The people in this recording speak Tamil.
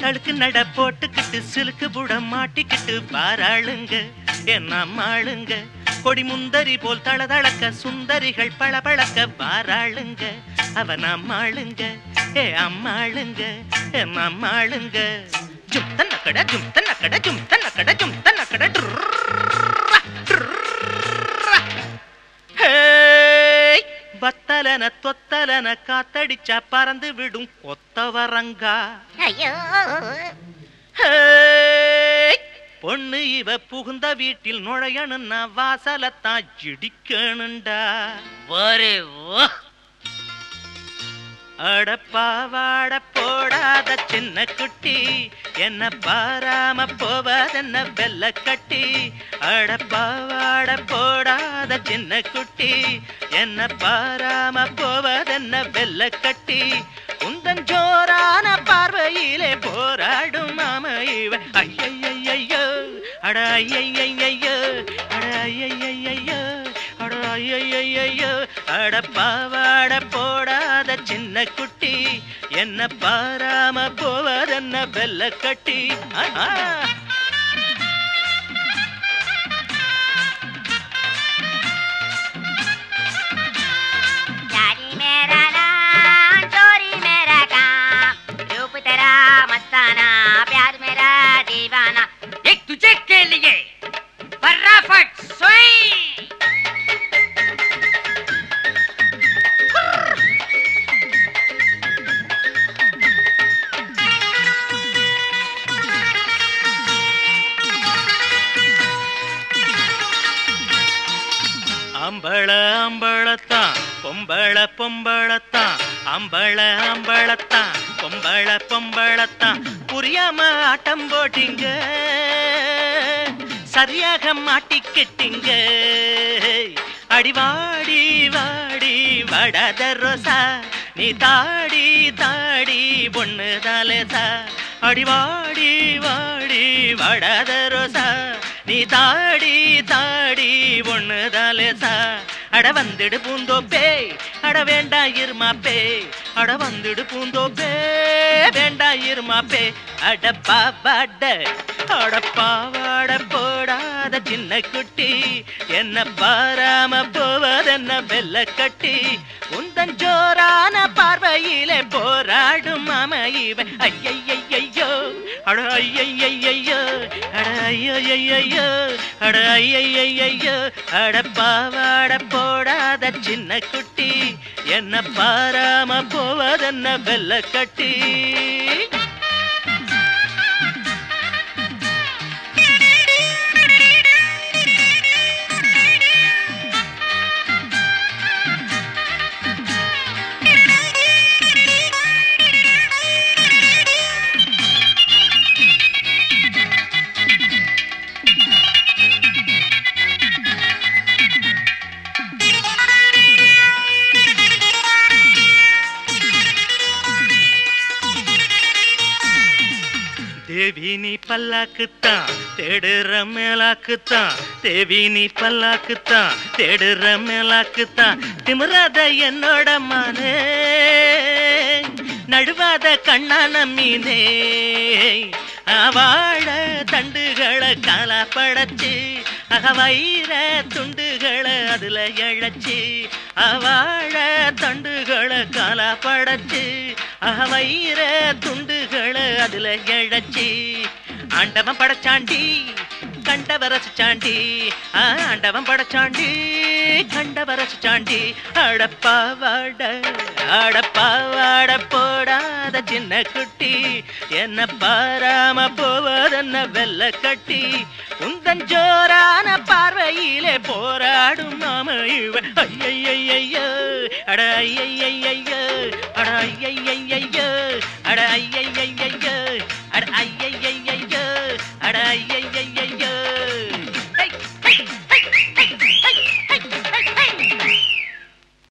தழுக்கு நட போட்டுக்கிட்டு சிலுக்கு புடம் மாட்டிக்கிட்டு பாராளுங்க என் அம்மாளுங்க கொடி முந்தரி போல் தளதளக்க சுந்தரிகள் பளபளக்க பாராளுங்க அவன் அம்மாளுங்க ஏ அம்மாளுங்க என் அம்மாளுங்க ஜும் தன்னக்கட ஜும் தன்னக்கட ஜும் தன்னக்கட ஜும் தன்னக்கட ஹேய் பத்தலன தொத்தலன காத்தடிச்சா பறந்து விடும் கொத்தவரங்கா ஐயோ ஹேய்! பொண்ணு இவ புகுந்த வீட்டில் நுழையணும்னா வாசலத்தான் இடிக்கணுண்டா ஒரே ஓ அடப்பாவாட போடாத சின்ன குட்டி என்ன பாராம போவதென்ன வெள்ள கட்டி அடப்பாவாட போடாத சின்ன குட்டி என்ன பாராம போவதென்ன வெள்ள கட்டி உந்தன் ஜோரான பார்வையிலே போராடும் மாம இவ ஐயையையோ அட ஐயையையோ அட ஐயையையோ அட ஐயையையோ அட பாவாட போடாத சின்ன குட்டி என்ன பாராம போவதென்ன வெள்ள கட்டி ஆஹா. daddy मेरा नाम चोरी मेरा काम रूप तेरा मस्ताना प्यार मेरा दीवाना एक तुझे के लिए फटाफट सोई அம்பள அம்பளத்தான் பொம்பள பொம்பளத்தான் அம்பள அம்பளத்தான் பொம்பள பொம்பளத்தான் புரியாம ஆட்டம் போட்டீங்க சரியாக மாட்டிக்கிட்டீங்க அடிவாடி வாடி வடாத ரோசா நீ தாடி தாடி பொண்ணு தாலேசா அடிவாடி வாடி வடாத ரோசா நீ தாடி தாடி ஒண்ணு தாலேசா அட வந்துடு பூந்தோப்பே அட வேண்டா இருமாப்பே அட வந்துடு பூந்தோப்பே வேண்டா இருமாப்பே அட பாவாட அட பாவாட போடாத சின்ன குட்டி என்ன பாராம போவதென்ன வெள்ள கட்டி உந்தன் ஜோரான பார்வையிலே போராடும் மாம இவன் ஐயையையோ அட ஐயையையோ அட ஐயையையோ அட ஐயையையோ அட பாவாட போடாத சின்ன குட்டி என்ன பாராம போவதென்ன வெள்ள கட்டி தேவி நீ பல்லாக்குத்தான் தேடுற மேலாக்குத்தான் தேவி நீ பல்லாக்குத்தான் தேடுற மேலாக்குத்தான் திமிராத என்னோட மானே நடுவாத கண்ணான மீனே வாழ தண்டுகளை காலா படைச்சு அகவயிற துண்டுகளை அதுல இழைச்சி அவாழ தண்டுகளை காலா படைச்சு அகவயிற துண்டுகளை அதுல இழைச்சி ஆண்டவன் படைச்சாண்டி கண்டவ ரசிச்சாண்டி ஆ, ஆண்டவன் படைச்சாண்டி கண்டவ ரசிச்சாண்டி அடப்பாவாட அடப்பாவாட போடாத சின்ன குட்டி என்ன பாராம போவதென்ன வெள்ள கட்டி உந்தன் ஜோரான பார்வையிலே போராடும் மாம இவ ஐயையையோ அட ஐயையையோ அட ஐயையையோ அட ஐயை